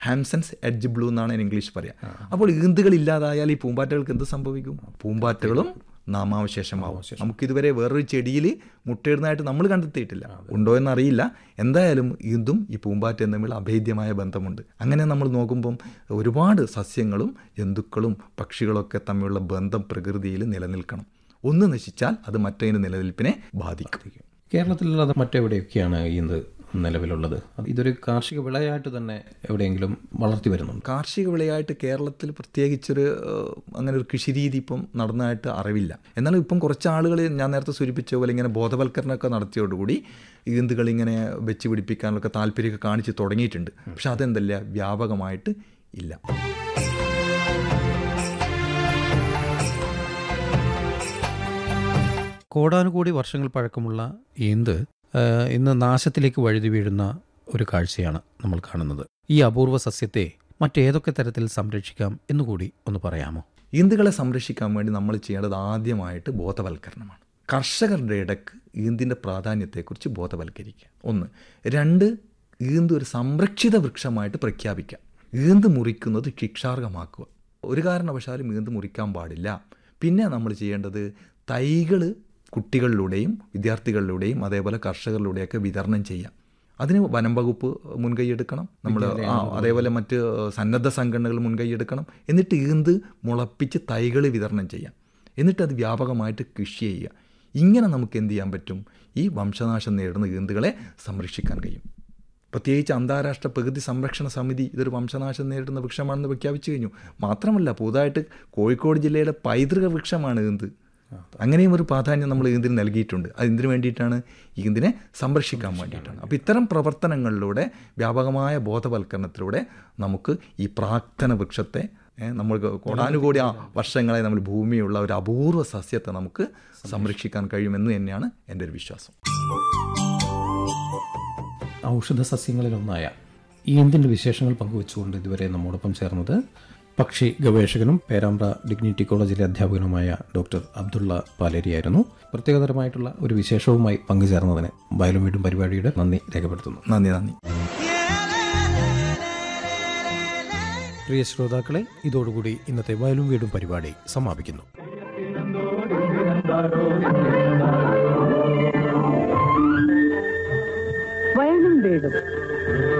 ഹാംസൺസ് edge blue എന്നാണ് അതിന് English പറയുക അപ്പോൾ ഈന്തുകൾ ഇല്ലാതായാൽ ഈ പൂമ്പാറ്റകൾക്ക് എന്ത് സംഭവിക്കും പൂമ്പാറ്റകളും നാമാവശേഷമാവും നമുക്ക് ഇതുവരെ വേറൊരു ചെടിയിൽ മുട്ടയിടുന്നതായിട്ട് നമ്മൾ കണ്ടെത്തിയിട്ടില്ല ഉണ്ടോ എന്നറിയില്ല എന്തായാലും ഈന്തും ഈ പൂമ്പാറ്റയും തമ്മിൽ അഭേദ്യമായ ബന്ധമുണ്ട് അങ്ങനെ നമ്മൾ നോക്കുമ്പം ഒരുപാട് സസ്യങ്ങളും ജന്തുക്കളും പക്ഷികളൊക്കെ തമ്മിലുള്ള ബന്ധം പ്രകൃതിയിൽ നിലനിൽക്കണം ഒന്ന് നശിച്ചാൽ അത് മറ്റൊരു നിലനിൽപ്പിനെ ബാധിക്കും കേരളത്തിലല്ലാതെ മറ്റെവിടെയൊക്കെയാണ് ഈന്ത് നിലവിലുള്ളത് ഇതൊരു കാർഷിക വിളയായിട്ട് തന്നെ എവിടെയെങ്കിലും വളർത്തി വരുന്നുണ്ട് കാർഷിക വിളയായിട്ട് കേരളത്തിൽ പ്രത്യേകിച്ചൊരു ഏഹ്, അങ്ങനെ ഒരു കൃഷിരീതി ഇപ്പം നടന്നതായിട്ട് അറിവില്ല എന്നാൽ ഇപ്പം കുറച്ച് ആളുകൾ ഞാൻ നേരത്തെ സൂചിപ്പിച്ച പോലെ ഇങ്ങനെ ബോധവൽക്കരണമൊക്കെ നടത്തിയോടുകൂടി ഈന്തുകൾ ഇങ്ങനെ വെച്ച് പിടിപ്പിക്കാനൊക്കെ താല്പര്യമൊക്കെ കാണിച്ച് തുടങ്ങിയിട്ടുണ്ട് പക്ഷെ അതെന്തല്ല വ്യാപകമായിട്ട് ഇല്ല കോടാനുകോടി വർഷങ്ങൾ പഴക്കമുള്ള ഈന്ത് ആ, ഇന്ന് നാശത്തിലേക്ക് വഴുതി വീഴുന്ന ഒരു കാഴ്ചയാണ് നമ്മൾ കാണുന്നത് ഈ അപൂർവ സസ്യത്തെ മറ്റേതൊക്കെ തരത്തിൽ സംരക്ഷിക്കാം എന്നുകൂടി ഒന്ന് പറയാമോ ഈന്തുകളെ സംരക്ഷിക്കാൻ വേണ്ടി നമ്മൾ ചെയ്യേണ്ടത് ആദ്യമായിട്ട് ബോധവൽക്കരണമാണ് കർഷകരുടെ ഇടക്ക് ഈന്തിൻ്റെ പ്രാധാന്യത്തെക്കുറിച്ച് ബോധവൽക്കരിക്കുക ഒന്ന് രണ്ട് ഈന്ത് ഒരു സംരക്ഷിത വൃക്ഷമായിട്ട് പ്രഖ്യാപിക്കാം ഈന്ത് മുറിക്കുന്നത് ശിക്ഷാർഹമാക്കുക ഒരു കാരണവശാലും ഈന്ത് മുറിക്കാൻ പാടില്ല പിന്നെ നമ്മൾ ചെയ്യേണ്ടത് തൈകൾ കുട്ടികളിലൂടെയും വിദ്യാർത്ഥികളിലൂടെയും അതേപോലെ കർഷകരിലൂടെയൊക്കെ വിതരണം ചെയ്യാം അതിന് വനം വകുപ്പ് മുൻകൈയെടുക്കണം നമ്മൾ ആ അതേപോലെ മറ്റ് സന്നദ്ധ സംഘടനകൾ മുൻകൈയെടുക്കണം എന്നിട്ട് ഈന്ത് മുളപ്പിച്ച് തൈകൾ വിതരണം ചെയ്യാം എന്നിട്ട് അത് വ്യാപകമായിട്ട് കൃഷി ചെയ്യുക ഇങ്ങനെ നമുക്ക് എന്ത് ചെയ്യാൻ പറ്റും ഈ വംശനാശം നേരിടുന്ന ഈന്തുകളെ സംരക്ഷിക്കാൻ കഴിയും പ്രത്യേകിച്ച് അന്താരാഷ്ട്ര പ്രകൃതി സംരക്ഷണ സമിതി ഇതൊരു വംശനാശം നേരിടുന്ന വൃക്ഷമാണെന്ന് പ്രഖ്യാപിച്ചു കഴിഞ്ഞു മാത്രമല്ല പുതുതായിട്ട് കോഴിക്കോട് ജില്ലയുടെ പൈതൃക വൃക്ഷമാണ് ഈന്ത് അങ്ങനെയും ഒരു പ്രാധാന്യം നമ്മൾ ഈന്തിന് നൽകിയിട്ടുണ്ട് അത് എന്തിനു വേണ്ടിയിട്ടാണ് ഈന്തിനെ സംരക്ഷിക്കാൻ വേണ്ടിയിട്ടാണ് അപ്പോൾ ഇത്തരം പ്രവർത്തനങ്ങളിലൂടെ വ്യാപകമായ ബോധവൽക്കരണത്തിലൂടെ നമുക്ക് ഈ പ്രാക്തന വൃക്ഷത്തെ ഏ, നമ്മൾക്ക് കോടാനുകോടി ആ വർഷങ്ങളെ നമ്മൾ ഭൂമിയുള്ള ഒരു അപൂർവ സസ്യത്തെ നമുക്ക് സംരക്ഷിക്കാൻ കഴിയുമെന്ന് തന്നെയാണ് എൻ്റെ ഒരു വിശ്വാസം ഔഷധ സസ്യങ്ങളിലൊന്നായ ഈന്തിൻ്റെ വിശേഷങ്ങൾ പങ്കുവച്ചുകൊണ്ട് ഇതുവരെ നമ്മോടൊപ്പം ചേർന്നത് പക്ഷി ഗവേഷകനും പേരാമ്പ്ര ഡിഗ്നിറ്റി കോളേജിലെ അധ്യാപകനുമായ ഡോക്ടർ അബ്ദുള്ള പാലേരിയായിരുന്നു പ്രത്യേകതരമായിട്ടുള്ള ഒരു വിശേഷവുമായി പങ്കുചേർന്നതിന് വയലും വീടും പരിപാടിയുടെ നന്ദി രേഖപ്പെടുത്തുന്നു നന്ദി നന്ദി പ്രിയ ശ്രോതാക്കളെ ഇതോടുകൂടി ഇന്നത്തെ വയലും വീടും പരിപാടി സമാപിക്കുന്നു വയലും വീടും